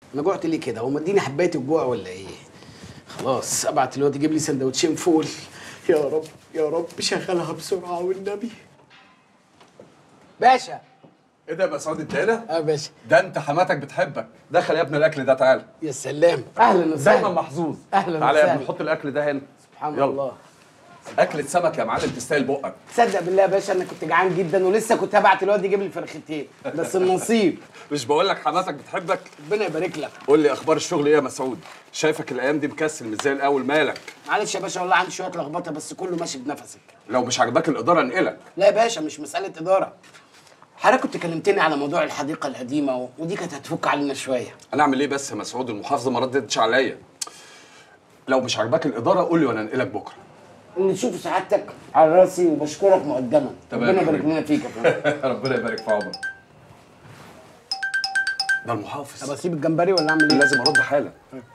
انا جوعت ليه كده هو مديني حبايه الجوع ولا ايه خلاص ابعت الواد يجيب لي سندوتشين فول يا رب يا رب شغلها بسرعه والنبي باشا ايه ده يا مسعود انت هنا؟ اه باشا ده انت حماتك بتحبك دخل يا ابني الاكل ده تعالى يا سلام اهلا دايما وسهلا محظوظ أهلاً تعالى يا وسهلاً. ابني حط الاكل ده هنا سبحان يلا. الله اكلة سمك يا معلم تستاهل بقك تصدق بالله يا باشا انا كنت جعان جدا ولسه كنت هبعت الواد يجيب لي فرختين بس النصيب مش بقول لك حماتك بتحبك ربنا يبارك لك قول لي اخبار الشغل ايه يا مسعود شايفك الايام دي مكسل مش زي الاول مالك معلش يا باشا والله عندي شويه لخبطه بس كله ماشي بنفسك لو مش عاجباك الاداره انقلك لا يا باشا مش مساله اداره حضرتك كنت كلمتني على موضوع الحديقه القديمه و- ودي كانت هتفك علينا شويه انا اعمل ايه بس يا مسعود المحافظه ما ردتش عليا لو مش عاجباك الاداره قول لي وانا انقلك بكره اللي تشوف سعادتك على راسي وبشكرك مقدما تمام ربنا يا يبارك حبيبي. لنا فيك يا فندم ربنا يبارك في عمرك ده طب المحافظ اسيب الجمبري ولا اعمل ايه؟ لازم ارد حالا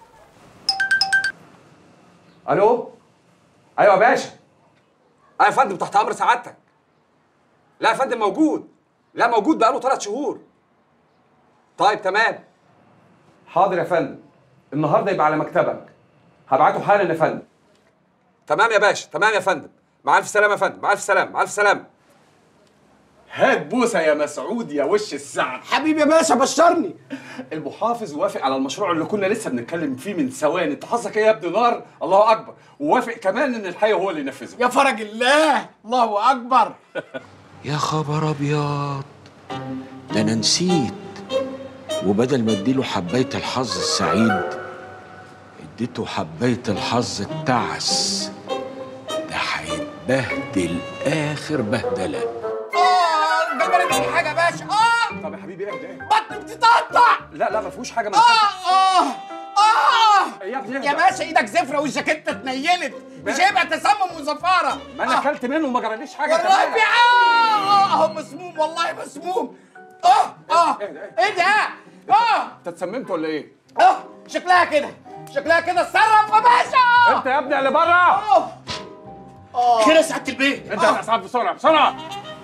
الو ايوه يا باشا ايوه يا فندم تحت امر سعادتك لا يا فندم موجود لا موجود بقاله ثلاث شهور طيب تمام حاضر يا فندم النهارده يبقى على مكتبك هبعته حالا يا فندم تمام يا باشا تمام يا فندم مع الف سلامه يا فندم مع الف سلامه مع الف سلامه هات بوسه يا مسعود يا وش السعد حبيبي يا باشا بشرني المحافظ وافق على المشروع اللي كنا لسه بنتكلم فيه من ثواني انت حظك ايه يا ابن نار الله اكبر ووافق كمان ان الحقيقه هو اللي ينفذه يا فرج الله الله اكبر يا خبر ابيض ده انا نسيت وبدل ما اديله حبايه الحظ السعيد اديته حبايه الحظ التعس ده هيتبهدل اخر بهدله اه الجمبري دي حاجه يا باشا اه طب يا حبيبي اهدى اهدى. بطني بتتقطع لا لا ما فيهوش حاجه ما اه اه اه يا ابني اهدى. يا باشا ايدك زفره والجاكيته اتنيلت مش هيبقى تسمم وزفاره ما انا آه. اكلت منه وما جراليش حاجه والله كمان. في اه اه اهو مسموم والله مسموم اه اه ايه ده اه انت اتسممت ولا ايه؟ اه شكلها كده شكلها كده اتصرف يا باشا انت يا ابني اللي بره اه خير يا سعاده البيت انت الاسعاف بسرعه بسرعه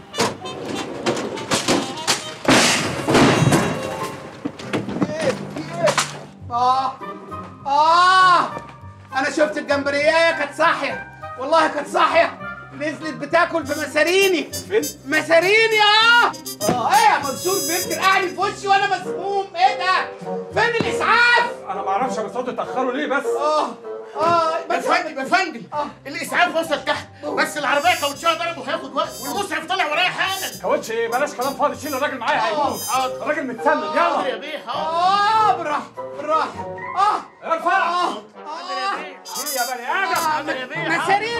اه اه انا شفت الجمبريه كانت صاحيه والله كانت صاحيه نزلت بتاكل في مساريني فين؟ مساريني اه اه ايه يا منصور بيكتر قاعد في وشي وانا مسموم ايه ده فين الاسعاف انا ما اعرفش يا مسعود اتاخروا ليه بس اه اه يا بس فندم يا فندم الاسعاف وصل تحت بس العربيه كاوتشها ضرب وهياخد وقت والمسعف طلع ورايا حالا كاوتش ايه بلاش كلام فاضي شيل الراجل معايا هيموت حاضر. الراجل متسمم حاضر يا يلا بيه حاضر اه بالراحه بالراحه اه ارفع اه حاضر يا بيه ايه يا بني ادم حاضر يا بيه حاضر. مساريني